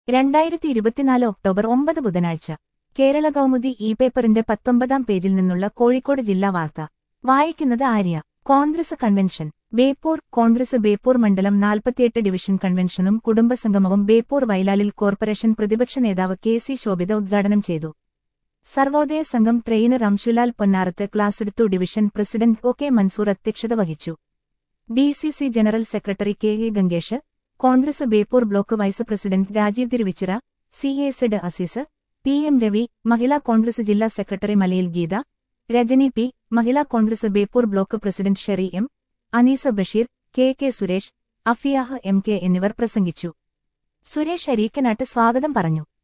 രണ്ടായിരത്തി ഇരുപത്തിനാല് ഒക്ടോബർ ഒമ്പത് ബുധനാഴ്ച കേരള കൗമുദി ഇ പേപ്പറിന്റെ പത്തൊമ്പതാം പേജിൽ നിന്നുള്ള കോഴിക്കോട് ജില്ലാ വാർത്ത വായിക്കുന്നത് ആര്യ കോൺഗ്രസ് കൺവെൻഷൻ ബേപ്പൂർ കോൺഗ്രസ് ബേപ്പൂർ മണ്ഡലം നാൽപ്പത്തിയെട്ട് ഡിവിഷൻ കൺവെൻഷനും കുടുംബസംഗമവും ബേപ്പൂർ വൈലാലിൽ കോർപ്പറേഷൻ പ്രതിപക്ഷ നേതാവ് കെ സി ശോഭിത ഉദ്ഘാടനം ചെയ്തു സർവോദയ സംഘം ട്രെയിനർ അംശുലാൽ പൊന്നാറത്ത് ക്ലാസെടുത്തു division president O K Mansoor അധ്യക്ഷത വഹിച്ചു D C C general secretary K A Gangesh Congress Beypore block vice president Rajeev Thiruvichira C A Z Azeez P M Ravi Mahila Congress ജില്ലാ secretary Malayil Geetha Rajani P Mahila Congress Beypore block president Sheri M Aneesa Basheer K K Suresh Afiyah M K എന്നിവർ പ്രസംഗിച്ചു സുരേഷ് അരീക്കനാട്ട് സ്വാഗതം പറഞ്ഞു